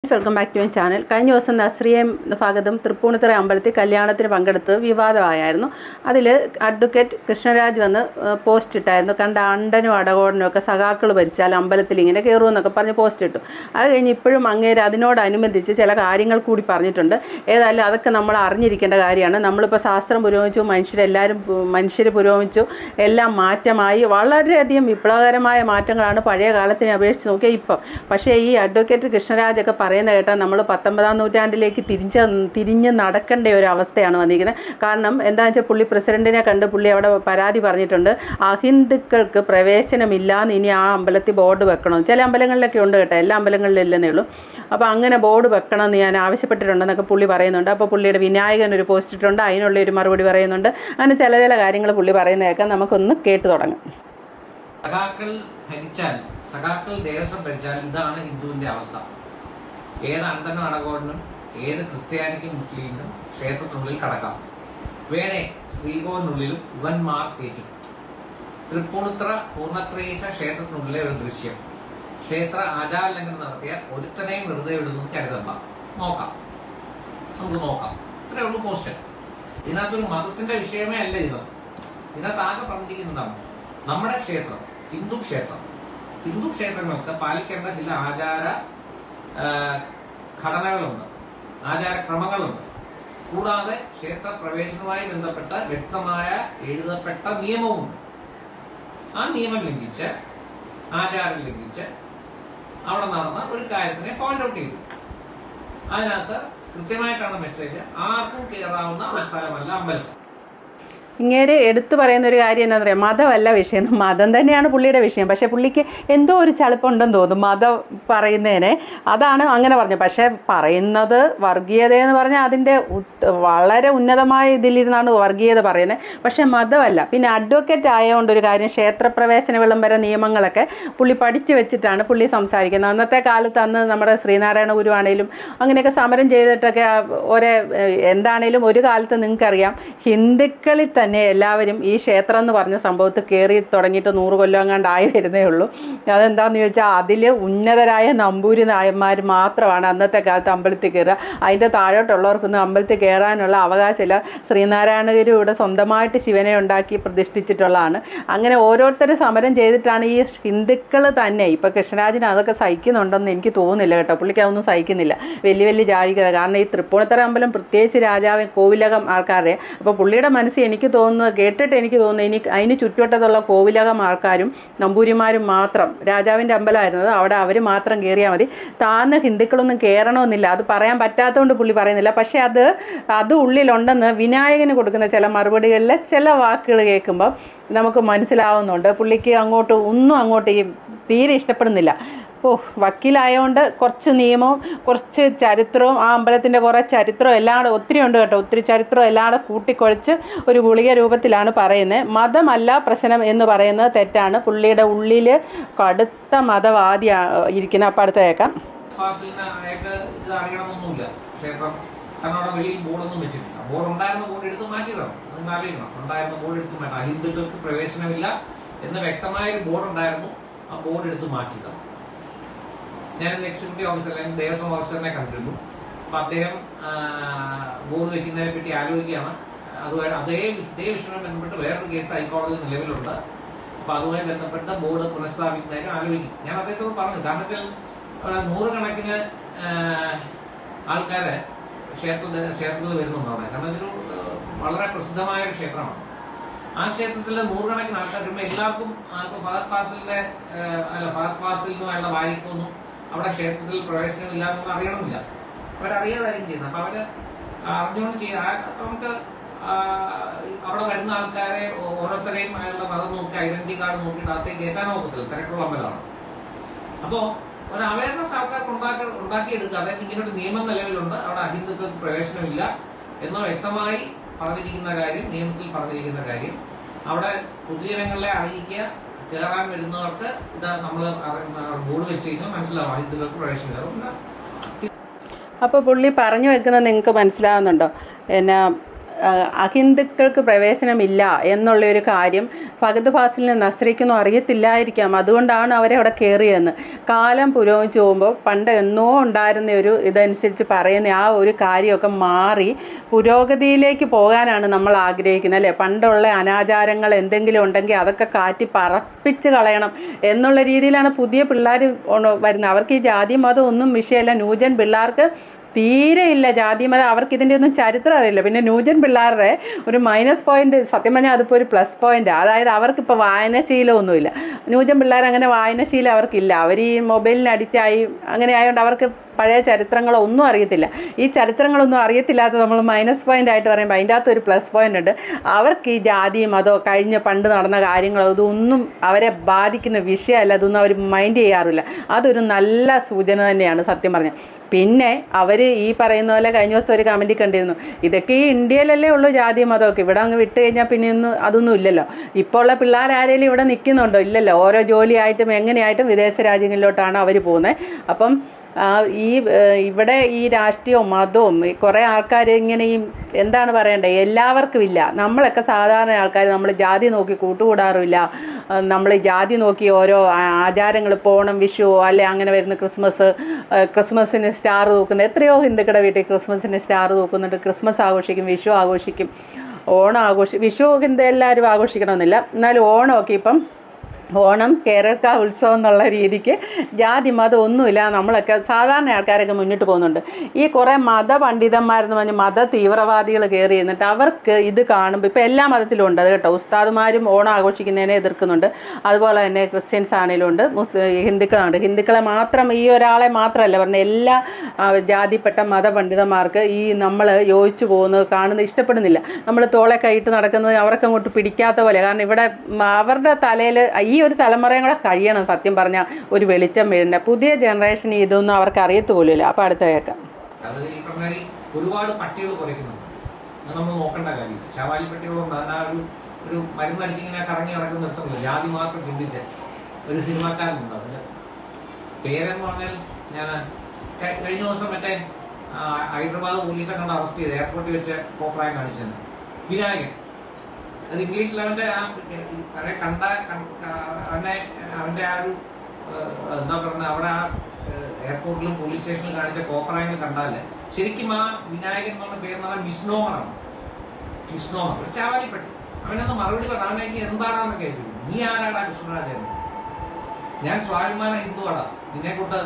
friends welcome back to my channel കഴിഞ്ഞ ദിവസം നസ്രിയം ഭാഗത്തും തൃപ്പൂണിത്തുറ അമ്പലത്തിൽ കല്യാണത്തിന് പങ്കെടുത്ത് വിവാദമായിരുന്നു അതിൽ അഡ്വക്കേറ്റ് കൃഷ്ണരാജ് വന്ന് ഏഹ്, പോസ്റ്റ് ഇട്ടായിരുന്നു കണ്ട അണ്ടനും അടകോടനും ഒക്കെ സഖാക്കൾ ഭരിച്ചാൽ അമ്പലത്തിൽ ഇങ്ങനെ കയറുമെന്നൊക്കെ പറഞ്ഞ് പോസ്റ്റ് ഇട്ടു അത് കഴിഞ്ഞ് ഇപ്പോഴും അങ്ങേര് അതിനോടനുബന്ധിച്ച് ചില കാര്യങ്ങൾ കൂടി പറഞ്ഞിട്ടുണ്ട് ഏതായാലും അതൊക്കെ നമ്മൾ അറിഞ്ഞിരിക്കേണ്ട കാര്യമാണ് നമ്മളിപ്പോൾ ശാസ്ത്രം പുരോഗമിച്ചു മനുഷ്യരെല്ലാവരും മനുഷ്യർ പുരോഗമിച്ചു എല്ലാം മാറ്റമായി വളരെയധികം വിപ്ലവകരമായ മാറ്റങ്ങളാണ് പഴയ കാലത്തിനെ അപേക്ഷിച്ച് നോക്കിയാൽ ഇപ്പം പക്ഷേ ഈ അഡ്വക്കേറ്റ് കൃഷ്ണരാജൊക്കെ പറയുന്ന കേട്ടാൽ നമ്മൾ പത്തൊമ്പതാം നൂറ്റാണ്ടിലേക്ക് തിരിച്ച് തിരിഞ്ഞ് നടക്കേണ്ട ഒരു അവസ്ഥയാണ് വന്നിരിക്കുന്നത് കാരണം എന്താണെന്ന് വെച്ചാൽ പുള്ളി പ്രസിഡന്റിനെ കണ്ട് പുള്ളി അവിടെ പരാതി പറഞ്ഞിട്ടുണ്ട് അഹിന്ദുക്കൾക്ക് പ്രവേശനമില്ലാന്ന് ഇനി ആ അമ്പലത്തിൽ ബോർഡ് വെക്കണം ചില അമ്പലങ്ങളിലൊക്കെ ഉണ്ട് കേട്ടോ എല്ലാ അമ്പലങ്ങളിലും ഇല്ലെന്നേ ഉള്ളൂ അപ്പോൾ അങ്ങനെ ബോർഡ് വെക്കണമെന്ന് ഞാൻ ആവശ്യപ്പെട്ടിട്ടുണ്ടെന്നൊക്കെ പുള്ളി പറയുന്നുണ്ട് അപ്പോൾ പുള്ളിയുടെ വിനായകൻ ഒരു പോസ്റ്റ് ഇട്ടുണ്ട് അതിനുള്ള ഒരു മറുപടി പറയുന്നുണ്ട് അങ്ങനെ ചില ചില കാര്യങ്ങൾ പുള്ളി പറയുന്ന കേൾക്കാം നമുക്കൊന്ന് കേട്ടു തുടങ്ങാം സഖാക്കൾ ഭരിച്ചാൽ സഖാക്കൾ ദേവസ്വം ഭരിച്ചാൽ ഇതാണ് ഹിന്ദുവിന്റെ അവസ്ഥ ഏത് അണ്ടനും അടകോടനും ഏത് ക്രിസ്ത്യാനിക്കും മുസ്ലിമിനും ക്ഷേത്രത്തിനുള്ളിൽ കടക്കാം വേണേ ശ്രീകോവിനുള്ളിലും ഇവന്മാർ കയറ്റും തൃപ്പൂണിത്ര പൂർണ്ണത്രേശ ക്ഷേത്രത്തിനുള്ളിലെ ഒരു ദൃശ്യം ക്ഷേത്ര ആചാരലംഘനം നടത്തിയാൽ ഒരുത്തനെയും വെറുതെ വിടുന്നു കരുതണ്ട നോക്കാം നമുക്ക് നോക്കാം ഇത്രേ ഉള്ളൂ പോസ്റ്റ് ഇതിനകത്തൊരു മതത്തിന്റെ വിഷയമേ അല്ല ഇത് ഇതിനകത്ത് ആകെ പറഞ്ഞിരിക്കുന്നതാണ് നമ്മുടെ ക്ഷേത്രം ഹിന്ദു ക്ഷേത്രം ഹിന്ദു ക്ഷേത്രങ്ങൾക്ക് പാലിക്കേണ്ട ചില ആചാര ആ, ഘടനകളുണ്ട് ആചാരക്രമങ്ങളുണ്ട് കൂടാതെ ക്ഷേത്ര പ്രവേശനവുമായി ബന്ധപ്പെട്ട വ്യക്തമായ എഴുതപ്പെട്ട നിയമവുമുണ്ട് ആ നിയമം ലംഘിച്ച് ആചാരം ലംഘിച്ച് അവിടെ നടന്ന ഒരു കാര്യത്തിനെ പോയിന്റ് ഔട്ട് ചെയ്തു അതിനകത്ത് കൃത്യമായിട്ടാണ് മെസ്സേജ് ആർക്കും കയറാവുന്ന ഒരു സ്ഥലമല്ല അമ്പലം ഇങ്ങേര് എടുത്തു പറയുന്ന ഒരു കാര്യം എന്താ പറയുക മതമല്ല വിഷയം മതം തന്നെയാണ് പുള്ളിയുടെ വിഷയം പക്ഷേ പുള്ളിക്ക് എന്തോ ഒരു ചളുപ്പുണ്ടെന്ന് തോന്നും മതം പറയുന്നതിനെ അതാണ് അങ്ങനെ പറഞ്ഞത് പക്ഷേ പറയുന്നത് വർഗീയത എന്ന് പറഞ്ഞാൽ അതിൻ്റെ ഉത്ത് വളരെ ഉന്നതമായ ഇതിലിരുന്നാണ് വർഗീയത പറയുന്നത് പക്ഷേ മതമല്ല പിന്നെ അഡ്വക്കേറ്റ് ആയതുകൊണ്ട് ഒരു കാര്യം ക്ഷേത്രപ്രവേശന വിളംബര നിയമങ്ങളൊക്കെ പുള്ളി പഠിച്ചു വെച്ചിട്ടാണ് പുള്ളി സംസാരിക്കുന്നത് അന്നത്തെ കാലത്ത് അന്ന് നമ്മുടെ ശ്രീനാരായണ ഗുരുവാണേലും അങ്ങനെയൊക്കെ സമരം ചെയ്തിട്ടൊക്കെ ആ ഒരേ ഏഹ്, എന്താണേലും ഒരു കാലത്ത് നിങ്ങൾക്കറിയാം ഹിന്ദുക്കളിൽ തന്നെ എല്ലാവരും ഈ ക്ഷേത്രം എന്ന് പറഞ്ഞ സംഭവത്തിൽ കയറി തുടങ്ങിയിട്ട് നൂറ് കൊല്ലം അങ്ങാണ്ട് ആയി വരുന്നേ ഉള്ളൂ അതെന്താണെന്ന് ചോദിച്ചാൽ അതിൽ ഉന്നതരായ നമ്പൂരി നായന്മാർ മാത്രമാണ് അന്നത്തെ കാലത്ത് അമ്പലത്തിൽ കയറുക അതിൻ്റെ താഴോട്ടുള്ളവർക്കൊന്നും അമ്പലത്തിൽ കയറാനുള്ള അവകാശമില്ല ശ്രീനാരായണ ഗുരു ഇവിടെ സ്വന്തമായിട്ട് ശിവനെ ഉണ്ടാക്കി പ്രതിഷ്ഠിച്ചിട്ടുള്ളതാണ് അങ്ങനെ ഓരോരുത്തർ സമരം ചെയ്തിട്ടാണ് ഈ ഹിന്ദുക്കൾ തന്നെ ഇപ്പോൾ കൃഷ്ണരാജന് അതൊക്കെ സഹിക്കുന്നുണ്ടെന്ന് എനിക്ക് തോന്നുന്നില്ല കേട്ടോ പുള്ളിക്ക് അതൊന്നും സഹിക്കുന്നില്ല വലിയ വലിയ ജാതികത കാരണം ഈ തൃപ്പൂണിത്തറ അമ്പലം പ്രത്യേകിച്ച് രാജാവ് കോവിലകം ആൾക്കാരെ അപ്പോൾ പുള്ളിയുടെ മനസ്സിൽ എനിക്ക് തോന്നുന്നത് കേട്ടിട്ട് എനിക്ക് തോന്നുന്നു ഇനി അതിന് ചുറ്റുവട്ടത്തുള്ള കോവിലകം ആൾക്കാരും നമ്പൂരിമാരും മാത്രം രാജാവിൻ്റെ അമ്പലമായിരുന്നത് അവിടെ അവർ മാത്രം കയറിയാൽ മതി താന്ന് ഹിന്ദുക്കളൊന്നും കയറണമെന്നില്ല അത് പറയാൻ പറ്റാത്തതുകൊണ്ട് പുള്ളി പറയുന്നില്ല പക്ഷേ അത് അത് ഉള്ളിലുണ്ടെന്ന് വിനായകന് കൊടുക്കുന്ന ചില മറുപടികളിലെ ചില വാക്കുകൾ കേൾക്കുമ്പോൾ നമുക്ക് മനസ്സിലാവുന്നുണ്ട് പുള്ളിക്ക് അങ്ങോട്ട് ഒന്നും അങ്ങോട്ട് ഈ തീരെ ഇഷ്ടപ്പെടുന്നില്ല ഓ വക്കീലായതുകൊണ്ട് കുറച്ച് നിയമവും കുറച്ച് ചരിത്രവും ആ അമ്പലത്തിൻ്റെ കുറേ ചരിത്രവും എല്ലാം കൂടെ ഒത്തിരി ഉണ്ട് കേട്ടോ ഒത്തിരി ചരിത്രവും എല്ലാം കൂടെ കൂട്ടിക്കുഴച്ച് ഒരു ഗുളിക രൂപത്തിലാണ് പറയുന്നത് മതമല്ല പ്രശ്നം എന്ന് പറയുന്നത് തെറ്റാണ് പുള്ളിയുടെ ഉള്ളിൽ കടുത്ത മതവാദി ഇരിക്കുന്ന അപ്പം അടുത്ത കേൾക്കാം ഫാസിലിന് അയാൾക്ക് ഇത് അറിയണമെന്നൊന്നുമില്ല ക്ഷേത്രം കാരണം അവിടെ വെളിയിൽ ബോർഡൊന്നും വെച്ചിട്ടില്ല ബോർഡ് ഉണ്ടായിരുന്ന ബോർഡ് എടുത്ത് മാറ്റിയതാണ് നിങ്ങൾ അറിയണം ഉണ്ടായിരുന്ന ബോർഡ് എടുത്ത് മാറ്റി അഹിന്ദുക്കൾക്ക് പ്രവേശനമില്ല എന്ന് വ്യക്തമായ ഒരു ബോർഡ് ഉണ്ടായിരുന്നു ആ ബോർഡ് എടുത്ത് മാറ്റിയതാണ് ഞാൻ ഇന്ന് എക്സിക്യൂട്ടീവ് ഓഫീസർ അല്ലെങ്കിൽ ദേവസ്വം ഓഫീസറിനെ കണ്ടിരുന്നു അപ്പൊ അദ്ദേഹം ബോർഡ് വെക്കുന്നതിനെ പറ്റി ആലോചിക്കുകയാണ് അതുമായി അതേ ഇതേ വിഷയവുമായി ബന്ധപ്പെട്ട് വേറൊരു കേസ് ഹൈക്കോടതിയിൽ നിലവിലുണ്ട് അപ്പൊ അതുമായി ബന്ധപ്പെട്ട ബോർഡ് പുനഃസ്ഥാപിക്കുന്നതിന് ആലോചിക്കും ഞാൻ അദ്ദേഹത്തോട് പറഞ്ഞു കാരണം വെച്ചാൽ അവിടെ നൂറുകണക്കിന് ആഹ്, ആൾക്കാര് ക്ഷേത്രത്തിൽ ക്ഷേത്രത്തിൽ വരുന്നുണ്ട് അവിടെ കാരണം ഇതൊരു ആഹ്, വളരെ പ്രസിദ്ധമായ ഒരു ക്ഷേത്രമാണ് ആ ക്ഷേത്രത്തിൽ നൂറുകണക്കിന് ആൾക്കാർ വരുമ്പോൾ എല്ലാവർക്കും ആ, ഇപ്പൊ ഫഹദ് ഫാസിലിന്റെ ആഹ്, അല്ല ഫഹദ് ഫാസിലിനും അയാളുടെ ഭാര്യയ്ക്കൊന്നും അവിടെ ക്ഷേത്രത്തിൽ പ്രവേശനമില്ല എന്നൊന്നും അറിയണമെന്നില്ല അവരറിയാതായിരിക്കും ചെയ്യുന്നത് അപ്പൊ അവര് അറിഞ്ഞുകൊണ്ട് ചെയ്യുക അപ്പൊ നമുക്ക് ആ, അവിടെ വരുന്ന ആൾക്കാരെ ഓ- ഓരോരുത്തരെയും അയാളുടെ മതം നോക്കി ഐഡന്റിറ്റി കാർഡ് നോക്കിയിട്ട് അകത്തേക്ക് കയറ്റാൻ നോക്കത്തില്ല തിരക്കുള്ള അമ്പലമാണ് അപ്പോ ഒരു അവയർനെസ് ആൾക്കാർക്ക് ഉണ്ടാക്കി ഉണ്ടാക്കിയെടുക്കുക അതായത് ഇങ്ങനെ ഒരു നിയമം നിലവിലുണ്ട് അവിടെ അഹിന്ദുക്കൾക്ക് പ്രവേശനമില്ല എന്ന് വ്യക്തമായി പറഞ്ഞിരിക്കുന്ന കാര്യം നിയമത്തിൽ പറഞ്ഞിരിക്കുന്ന കാര്യം അവിടെ പൊതുജനങ്ങളെ അറിയിക്കുക കയറാൻ വരുന്നവർക്ക് ഇതാ നമ്മൾ ബോർഡ് വെച്ച് കഴിഞ്ഞാൽ മനസ്സിലാവും അഹിന്ദുക്കൾക്ക് പ്രവേശനമില്ല അതുകൊണ്ട് അപ്പോൾ പുള്ളി പറഞ്ഞു വെക്കുന്നത് നിങ്ങൾക്ക് മനസ്സിലാവുന്നുണ്ടോ എന്നാ ആ, അഹിന്ദുക്കൾക്ക് പ്രവേശനമില്ല എന്നുള്ള ഒരു കാര്യം ഫഹദ് ഫാസിലിന് നസ്രിക്കൊന്നും അറിയത്തില്ലായിരിക്കാം അതുകൊണ്ടാണ് അവരെ അവിടെ കയറിയെന്ന് കാലം പുരോഗമിച്ച് പോകുമ്പോൾ പണ്ട് എന്നോ ഉണ്ടായിരുന്ന ഒരു ഇതനുസരിച്ച് പറയുന്ന ആ ഒരു കാര്യമൊക്കെ മാറി പുരോഗതിയിലേക്ക് പോകാനാണ് നമ്മൾ ആഗ്രഹിക്കുന്നത് അല്ലേ പണ്ടുള്ള അനാചാരങ്ങൾ എന്തെങ്കിലും ഉണ്ടെങ്കിൽ അതൊക്കെ കാറ്റി പറപ്പിച്ച് കളയണം എന്നുള്ള രീതിയിലാണ് പുതിയ പിള്ളേർ വരുന്നത് അവർക്ക് ഈ ജാതി മതം ഒന്നും വിഷയമല്ല ന്യൂജൻ പിള്ളേർക്ക് തീരെ ഇല്ല ജാതി മതം അവർക്ക് ഇതിൻ്റെ ഒന്നും ചരിത്രം അറിയില്ല പിന്നെ ന്യൂജൻ പിള്ളേരുടെ ഒരു മൈനസ് പോയിന്റ് സത്യം പറഞ്ഞാൽ അതിപ്പോൾ ഒരു പ്ലസ് പോയിന്റ് അതായത് അവർക്കിപ്പോൾ വായനശീലമൊന്നുമില്ല ന്യൂജൻ പിള്ളേർ അങ്ങനെ വായനശീലം അവർക്കില്ല അവർ ഈ മൊബൈലിന് അഡിക്റ്റായി അങ്ങനെ ആയതുകൊണ്ട് അവർക്ക് പഴയ ചരിത്രങ്ങളോ ഒന്നും അറിയത്തില്ല ഈ ചരിത്രങ്ങളൊന്നും അറിയത്തില്ലാത്ത നമ്മൾ മൈനസ് പോയിന്റ് ആയിട്ട് പറയുമ്പോൾ അതിൻ്റെ അകത്ത് ഒരു പ്ലസ് പോയിന്റ് ഉണ്ട് അവർക്ക് ഈ ജാതി മതമോ കഴിഞ്ഞ പണ്ട് നടന്ന കാര്യങ്ങളോ ഇതൊന്നും അവരെ ബാധിക്കുന്ന വിഷയമല്ല അതൊന്നും അവർ മൈൻഡ് ചെയ്യാറില്ല അതൊരു നല്ല സൂചന തന്നെയാണ് സത്യം പറഞ്ഞാൽ പിന്നെ അവർ ഈ പറയുന്ന പോലെ കഴിഞ്ഞ ദിവസം ഒരു കമൻറ്റിൽ കണ്ടിരുന്നു ഇതൊക്കെ ഈ ഇന്ത്യയിലല്ലേ ഉള്ളൂ ജാതി മതമൊക്കെ ഇവിടെ അങ്ങ് വിട്ട് കഴിഞ്ഞാൽ പിന്നെ ഒന്നും അതൊന്നും ഇല്ലല്ലോ ഇപ്പോൾ ഉള്ള പിള്ളേർ ആരെങ്കിലും ഇവിടെ നിൽക്കുന്നുണ്ടോ ഇല്ലല്ലോ ഓരോ ജോലിയായിട്ടും എങ്ങനെയായിട്ടും വിദേശ രാജ്യങ്ങളിലോട്ടാണ് അവർ പോകുന്നത് അപ്പം ആ, ഈ ഏഹ്, ഇവിടെ ഈ രാഷ്ട്രീയവും മതവും ഈ കുറേ ആൾക്കാർ ഇങ്ങനെ ഈ എന്താണ് പറയണ്ടേ എല്ലാവർക്കും ഇല്ല നമ്മളൊക്കെ സാധാരണ ആൾക്കാർ നമ്മൾ ജാതി നോക്കി കൂട്ടുകൂടാറുമില്ല നമ്മൾ ജാതി നോക്കി ഓരോ ആചാരങ്ങൾ പോണം വിഷു അല്ലെ അങ്ങനെ വരുന്ന ക്രിസ്മസ് ആ, ക്രിസ്മസിന് സ്റ്റാർ തൂക്കുന്ന എത്രയോ ഹിന്ദുക്കളുടെ വീട്ടിൽ ക്രിസ്മസിന് സ്റ്റാർ തൂക്കുന്നുണ്ട് ക്രിസ്മസ് ആഘോഷിക്കും വിഷു ആഘോഷിക്കും ഓണം ആഘോഷി വിഷു ഹിന്ദു എല്ലാവരും ആഘോഷിക്കണമെന്നില്ല എന്നാലും ഓണമൊക്കെ ഇപ്പം ഓണം കേരളക്ക ഉത്സവം എന്നുള്ള രീതിക്ക് ജാതി മതം ഒന്നുമില്ല നമ്മളൊക്കെ സാധാരണ ആൾക്കാരൊക്കെ മുന്നിട്ട് പോകുന്നുണ്ട് ഈ കുറേ മത പണ്ഡിതന്മാരെന്ന് പറഞ്ഞ് മത തീവ്രവാദികൾ കയറി എന്നിട്ട് അവർക്ക് ഇത് കാണുമ്പോൾ ഇപ്പോൾ എല്ലാ മതത്തിലും ഉണ്ട് അത് കേട്ടോ ഉസ്താദുമാരും ഓണം ആഘോഷിക്കുന്നതിനെ എതിർക്കുന്നുണ്ട് അതുപോലെ തന്നെ ക്രിസ്ത്യൻസ് ആണെങ്കിലും ഉണ്ട് മുസ് ഹിന്ദുക്കളുണ്ട് ഹിന്ദുക്കളെ മാത്രം ഈ ഒരാളെ മാത്രമല്ല പറഞ്ഞ എല്ലാ ആ, ജാതിപ്പെട്ട മത പണ്ഡിതന്മാർക്ക് ഈ നമ്മൾ യോജിച്ചു പോകുന്നത് കാണുന്നത് ഇഷ്ടപ്പെടുന്നില്ല നമ്മൾ തോളെ കൈയിട്ട് നടക്കുന്നത് അവർക്ക് അങ്ങോട്ട് പിടിക്കാത്ത പോലെ കാരണം ഇവിടെ മ, അവരുടെ തലയിൽ ഈ ഒരു തലമുറയും കൂടെ കഴിയണം സത്യം പറഞ്ഞാൽ ഒരു വെളിച്ചം വീഴുന്ന പുതിയ ജനറേഷൻ ഇതൊന്നും അവർക്ക് അറിയത്ത് പോലുമില്ല അപ്പോൾ അടുത്ത കേൾക്കാം അത് ഈ പറഞ്ഞ മാതിരി ഒരുപാട് പട്ടികൾ കുറയ്ക്കുന്നുണ്ട് അത് നമ്മൾ നോക്കേണ്ട കാര്യം ശവാലി പട്ടികളുണ്ട് അതിനാ ഒരു ഒരു മരുന്നടിച്ചിങ്ങനെ കറങ്ങി നടക്കുന്ന നിർത്തുന്നില്ല ജാതി മാത്രം ചിന്തിച്ച് ഒരു സിനിമാക്കാരനുണ്ട് അതിന് പേരെന്ന് പറഞ്ഞാൽ ഞാൻ ക- കഴിഞ്ഞ ദിവസം മറ്റേ ആ, ഹൈദരാബാദ് പോലീസെ കണ്ട് അറസ്റ്റ് ചെയ്ത് എയർപോർട്ടിൽ വെച്ച് കോപ്രായം കാണിച്ചത് വിനായകൻ അത് ഇംഗ്ലീഷിൽ അവന്റെ ആ അവനെ കണ്ട കൺ- ആ, അവനെ അവന്റെ ആ ഒരു ഏഹ്, എന്താ പറയുക അവിടെ ആ എയർപോർട്ടിലും പോലീസ് സ്റ്റേഷനിലും കാണിച്ച കോപ്രായങ്ങൾ കണ്ടാല് ശരിക്കും ആ വിനായകൻ എന്ന് പറഞ്ഞ പേര് എന്ന് പറഞ്ഞാൽ മിസ്നോമറാണ് മിസ്നോമർ ഒരു ചാവാലിപ്പെട്ടി അവനൊന്ന് മറുപടി പറഞ്ഞു അവനെനിക്ക് എന്താടാന്നൊക്കെ ചോദിക്കും നീ ആരാടാ കൃഷ്ണരാജൻ ഞാൻ സ്വാഭിമാന ഹിന്ദുവാടാ നിന്നെ കൊണ്ട്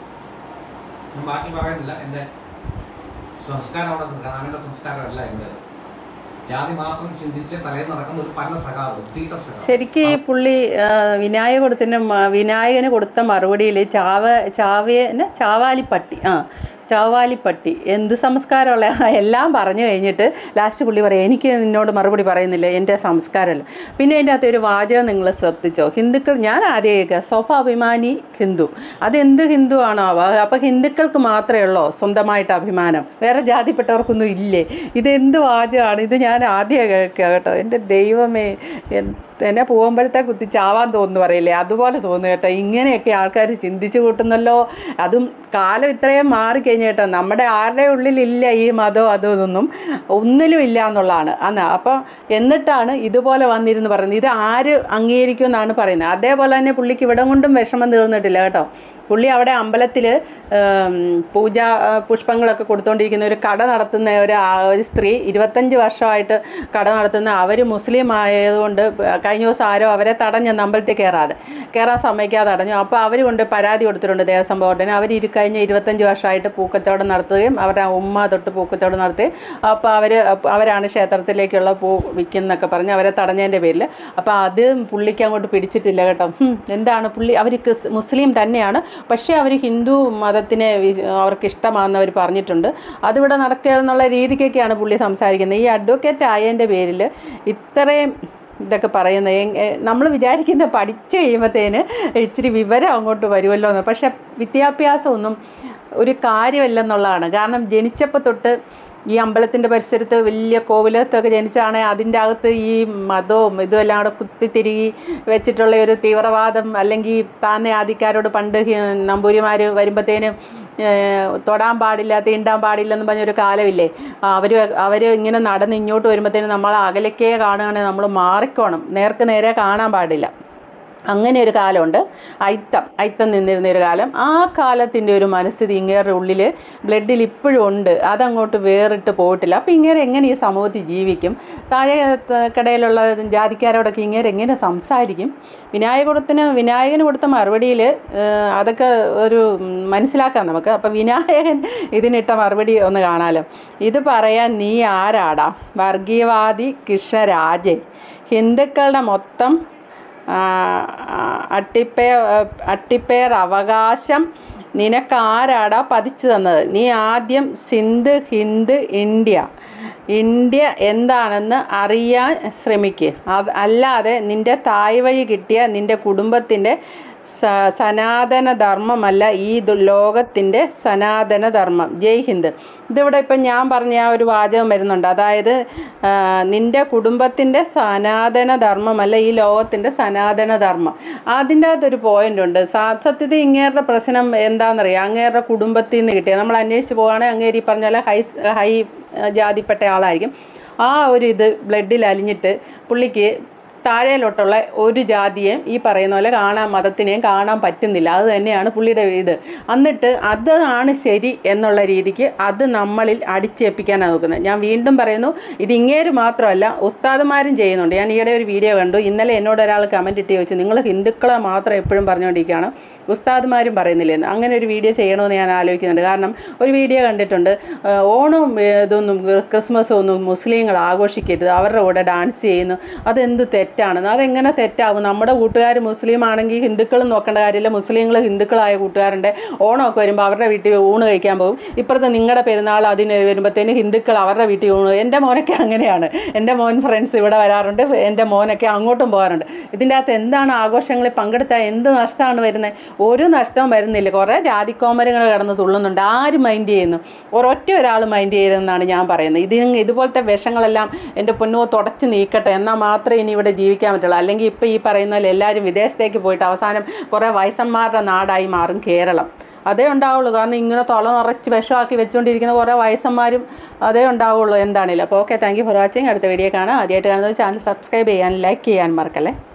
ഞാൻ ബാക്കി പറയുന്നില്ല എന്റെ സംസ്കാരം അവിടെ നിൽക്കണം അവന്റെ സംസ്കാരമല്ല എന്റെ ജാതി മാത്രം ചിന്തിച്ച് തലയിൽ നടക്കുന്ന ഒരു പല സഖാവ് തീട്ട സഖാവ് ശരിക്കും ഈ പുള്ളി ആ, വിനായക കൊടുത്തിന് മ- വിനായകന് കൊടുത്ത മറുപടിയിൽ ചാവ ചാവേന് ചാവാലിപ്പട്ടി ആ ചാവാലിപ്പട്ടി എന്ത് സംസ്കാരമുള്ള എല്ലാം പറഞ്ഞു കഴിഞ്ഞിട്ട് ലാസ്റ്റ് പുള്ളി പറയും എനിക്ക് നിന്നോട് മറുപടി പറയുന്നില്ല എൻ്റെ സംസ്കാരമല്ല പിന്നെ അതിൻ്റെ അകത്ത് ഒരു വാചകം നിങ്ങൾ ശ്രദ്ധിച്ചോ ഹിന്ദുക്കൾ ഞാൻ ആദ്യം കേൾക്കുക സ്വാഭിമാനി ഹിന്ദു അതെന്ത് ഹിന്ദു ആണോ അപ്പോൾ ഹിന്ദുക്കൾക്ക് മാത്രമേ ഉള്ളൂ സ്വന്തമായിട്ട് അഭിമാനം വേറെ ജാതിപ്പെട്ടവർക്കൊന്നും ഇല്ലേ ഇതെന്ത് വാചകമാണ് ഇത് ഞാൻ ആദ്യം കേൾക്കുക കേട്ടോ എൻ്റെ ദൈവമേ എൻ- എന്നെ പോകുമ്പോഴത്തെ കുത്തി ചാവാൻ തോന്നുന്നു പറയില്ലേ അതുപോലെ തോന്നുന്നു കേട്ടോ ഇങ്ങനെയൊക്കെ ആൾക്കാർ ചിന്തിച്ചു കൂട്ടുന്നല്ലോ അതും കാലം ഇത്രയും മാറിക്കഴിഞ്ഞു കേട്ടോ നമ്മുടെ ആരുടെ ഉള്ളിലില്ല ഈ മതം അതോ ഇതൊന്നും ഒന്നിലും ഇല്ല എന്നുള്ളതാണ് അന്ന് അപ്പം എന്നിട്ടാണ് ഇതുപോലെ വന്നിരുന്ന് പറയുന്നത് ഇത് ആര് അംഗീകരിക്കും എന്നാണ് പറയുന്നത് അതേപോലെ തന്നെ പുള്ളിക്ക് ഇവിടം കൊണ്ടും വിഷമം തീർന്നിട്ടില്ല കേട്ടോ പുള്ളി അവിടെ അമ്പലത്തിൽ പൂജ ആ, പുഷ്പങ്ങളൊക്കെ കൊടുത്തുകൊണ്ടിരിക്കുന്ന ഒരു കട നടത്തുന്ന ഒരു ആ- ഒരു സ്ത്രീ ഇരുപത്തഞ്ച് വർഷമായിട്ട് കട നടത്തുന്ന അവർ മുസ്ലിം ആയതുകൊണ്ട് കഴിഞ്ഞ ദിവസം ആരോ അവരെ തടഞ്ഞെന്ന് അമ്പലത്തിൽ കയറാതെ കയറാൻ സമ്മതിക്കാതെ തടഞ്ഞു അപ്പോൾ അവർ കൊണ്ട് പരാതി കൊടുത്തിട്ടുണ്ട് ദേവസ്വം ബോർഡിന് അവർ ഇരു കഴിഞ്ഞ ഇരുപത്തഞ്ച് വർഷമായിട്ട് പൂക്കച്ചവടം നടത്തുകയും അവരുടെ ഉമ്മ തൊട്ട് പൂക്കച്ചവടം നടത്തുകയും അപ്പോൾ അവർ അവരാണ് ക്ഷേത്രത്തിലേക്കുള്ള പൂ വിൽക്കുന്നൊക്കെ പറഞ്ഞ് അവരെ തടഞ്ഞതിൻ്റെ പേരിൽ അപ്പോൾ അത് പുള്ളിക്ക് അങ്ങോട്ട് പിടിച്ചിട്ടില്ല കേട്ടോ ഹും, എന്താണ് പുള്ളി അവർ ക്രിസ് മുസ്ലിം തന്നെയാണ് പക്ഷേ അവർ ഹിന്ദു മതത്തിനെ വി- അവർക്ക് ഇഷ്ടമാണെന്ന് അവർ പറഞ്ഞിട്ടുണ്ട് അതിവിടെ നടക്കുക എന്നുള്ള രീതിക്കൊക്കെയാണ് പുള്ളി സംസാരിക്കുന്നത് ഈ അഡ്വക്കേറ്റ് ആയതിൻ്റെ പേരിൽ ഇത്രയും ഇതൊക്കെ പറയുന്നത് നമ്മൾ വിചാരിക്കുന്ന പഠിച്ചു കഴിയുമ്പോഴത്തേന് ഇച്ചിരി വിവരം അങ്ങോട്ട് വരുമല്ലോ എന്ന് പക്ഷെ വിദ്യാഭ്യാസമൊന്നും ഒരു കാര്യമല്ലെന്നുള്ളതാണ് കാരണം ജനിച്ചപ്പോൾ തൊട്ട് ഈ അമ്പലത്തിൻ്റെ പരിസരത്ത് വലിയ കോവിലത്തൊക്കെ ജനിച്ചാണെങ്കിൽ അതിൻ്റെ അകത്ത് ഈ മതവും ഇതും എല്ലാം കൂടെ കുത്തിത്തിരുകി വെച്ചിട്ടുള്ള ഒരു തീവ്രവാദം അല്ലെങ്കിൽ താന്ന ആദിക്കാരോട് പണ്ട് ഹി- നമ്പൂരിമാർ വരുമ്പോഴത്തേനും ഏഹ്, തൊടാൻ പാടില്ല തീണ്ടാൻ പാടില്ല എന്ന് പറഞ്ഞൊരു കാലമില്ലേ അവർ അവർ ഇങ്ങനെ നടന്ന് ഇങ്ങോട്ട് വരുമ്പോഴത്തേനും നമ്മൾ അകലേക്കേ കാണുകയാണെങ്കിൽ നമ്മൾ മാറിക്കോണം നേർക്ക് നേരെ കാണാൻ പാടില്ല അങ്ങനെ ഒരു കാലമുണ്ട് അയിത്തം അയിത്തം നിന്നിരുന്ന ഒരു കാലം ആ കാലത്തിൻ്റെ ഒരു മനസ്ഥിതി ഇങ്ങേരുടെ ഉള്ളിൽ ബ്ലഡിൽ ഇപ്പോഴും ഉണ്ട് അതങ്ങോട്ട് വേറിട്ട് പോയിട്ടില്ല അപ്പം ഇങ്ങനെ എങ്ങനെ ഈ സമൂഹത്തിൽ ജീവിക്കും താഴെ ത- കടയിലുള്ള ജാതിക്കാരോടൊക്കെ ഇങ്ങനെ എങ്ങനെ സംസാരിക്കും വിനായകുടത്തിന് വിനായകന് കൊടുത്ത മറുപടിയിൽ അതൊക്കെ ഒരു ഉം, മനസ്സിലാക്കാം നമുക്ക് അപ്പം വിനായകൻ ഇതിനിട്ട മറുപടി ഒന്ന് കാണാലോ ഇത് പറയാൻ നീ ആരാടാ വർഗീയവാദി കൃഷ്ണരാജൻ ഹിന്ദുക്കളുടെ മൊത്തം ആ, ആ, അട്ടിപ്പേ അട്ടിപ്പേർ അവകാശം നിനക്കാരാടാ പതിച്ചു തന്നത് നീ ആദ്യം സിന്ധ് ഹിന്ദ് ഇന്ത്യ ഇന്ത്യ എന്താണെന്ന് അറിയാൻ ശ്രമിക്ക് അത് അല്ലാതെ നിന്റെ തായ് വഴി കിട്ടിയ നിന്റെ കുടുംബത്തിൻ്റെ സ സനാതന ധർമ്മമല്ല ഈ ദു- ലോകത്തിൻ്റെ സനാതന ധർമ്മം ജയ് ഹിന്ദ് ഇതിവിടെ ഇപ്പം ഞാൻ പറഞ്ഞ ആ ഒരു വാചകം വരുന്നുണ്ട് അതായത് ആ, നിന്റെ കുടുംബത്തിൻ്റെ സനാതന ധർമ്മമല്ല ഈ ലോകത്തിൻ്റെ സനാതന ധർമ്മം അതിൻ്റെ അകത്തൊരു പോയിന്റ് ഉണ്ട് സാ- സത്യത്തിൽ ഇങ്ങേരുടെ പ്രശ്നം എന്താണെന്നറിയാം അങ്ങേരുടെ കുടുംബത്തിൽ നിന്ന് കിട്ടിയ നമ്മൾ അന്വേഷിച്ച് പോവുകയാണെങ്കിൽ അങ്ങേര് ഈ പറഞ്ഞ പോലെ ഹൈ ഹൈ ആ, ജാതിപ്പെട്ട ആളായിരിക്കും ആ ഒരു ഇത് ബ്ലഡിൽ അലിഞ്ഞിട്ട് പുള്ളിക്ക് താഴേലോട്ടുള്ള ഒരു ജാതിയെയും ഈ പറയുന്ന പോലെ കാണാൻ മതത്തിനെയും കാണാൻ പറ്റുന്നില്ല അത് തന്നെയാണ് പുള്ളിയുടെ ഇത് എന്നിട്ട് അതാണ് ശരി എന്നുള്ള രീതിക്ക് അത് നമ്മളിൽ അടിച്ചേൽപ്പിക്കാനാണ് നോക്കുന്നത് ഞാൻ വീണ്ടും പറയുന്നു ഇത് ഇങ്ങേര് മാത്രമല്ല ഉസ്താദുമാരും ചെയ്യുന്നുണ്ട് ഞാൻ ഈയിടെ ഒരു വീഡിയോ കണ്ടു ഇന്നലെ എന്നോട് ഒരാൾ കമൻറ്റ് ഇട്ട് ചോദിച്ചു നിങ്ങൾ ഹിന്ദുക്കളെ മാത്രം എപ്പോഴും പറഞ്ഞുകൊണ്ടിരിക്കുകയാണ് ഉസ്താദുമാരും പറയുന്നില്ലെന്ന് അങ്ങനെ ഒരു വീഡിയോ ചെയ്യണമെന്ന് ഞാൻ ആലോചിക്കുന്നുണ്ട് കാരണം ഒരു വീഡിയോ കണ്ടിട്ടുണ്ട് ആ, ഓണവും ഏ, ഇതൊന്നും ക്രിസ്മസും ഒന്നും മുസ്ലിങ്ങൾ ആഘോഷിക്കരുത് അവരുടെ കൂടെ ഡാൻസ് ചെയ്യുന്നു അതെന്ത് തെറ്റാണെന്ന് അതെങ്ങനെ തെറ്റാവും നമ്മുടെ കൂട്ടുകാർ മുസ്ലിം ആണെങ്കിൽ ഹിന്ദുക്കളും നോക്കേണ്ട കാര്യമില്ല മുസ്ലിങ്ങൾ ഹിന്ദുക്കളായ കൂട്ടുകാരുണ്ട് ഓണമൊക്കെ വരുമ്പോൾ അവരുടെ വീട്ടിൽ ഊണ് കഴിക്കാൻ പോകും ഇപ്പുറത്തെ നിങ്ങളുടെ പെരുന്നാൾ അതിന് വരുമ്പോഴത്തേന് ഹിന്ദുക്കൾ അവരുടെ വീട്ടിൽ ഊണ് എൻ്റെ മോനൊക്കെ അങ്ങനെയാണ് എൻ്റെ മോൻ ഫ്രണ്ട്സ് ഇവിടെ വരാറുണ്ട് എൻ്റെ മോനൊക്കെ അങ്ങോട്ടും പോകാറുണ്ട് ഇതിൻ്റെ അകത്ത് എന്താണ് ആഘോഷങ്ങളിൽ പങ്കെടുത്താൽ എന്ത് നഷ്ടമാണ് വരുന്നത് ഒരു നഷ്ടവും വരുന്നില്ല കുറേ ജാതിക്കോമരങ്ങൾ കിടന്ന് തുള്ളുന്നുണ്ട് ആര് മൈൻഡ് ചെയ്യുന്നു ഒരൊറ്റ ഒരാൾ മൈൻഡ് ചെയ്തെന്നാണ് ഞാൻ പറയുന്നത് ഇത് ഇതുപോലത്തെ വിഷങ്ങളെല്ലാം എൻ്റെ പൊന്നോ തുടച്ച് നീക്കട്ടെ എന്നാൽ മാത്രമേ ഇനി ഇവിടെ ജീവിക്കാൻ പറ്റുള്ളൂ അല്ലെങ്കിൽ ഇപ്പോൾ ഈ പറയുന്ന പോലെ എല്ലാവരും വിദേശത്തേക്ക് പോയിട്ട് അവസാനം കുറേ വയസ്സന്മാരുടെ നാടായി മാറും കേരളം അതേ ഉണ്ടാവുള്ളൂ കാരണം ഇങ്ങനെ തൊള നിറച്ച് വിഷമാക്കി വെച്ചുകൊണ്ടിരിക്കുന്ന കുറേ വയസ്സന്മാരും അതേ ഉണ്ടാവുള്ളൂ എന്താണേലും അപ്പോൾ okay thank you for watching അടുത്ത വീഡിയോ കാണാം ആദ്യമായിട്ട് കാണുന്നത് ചാനൽ സബ്സ്ക്രൈബ് ചെയ്യാൻ ലൈക്ക് ചെയ്യാൻ മറക്കല്ലേ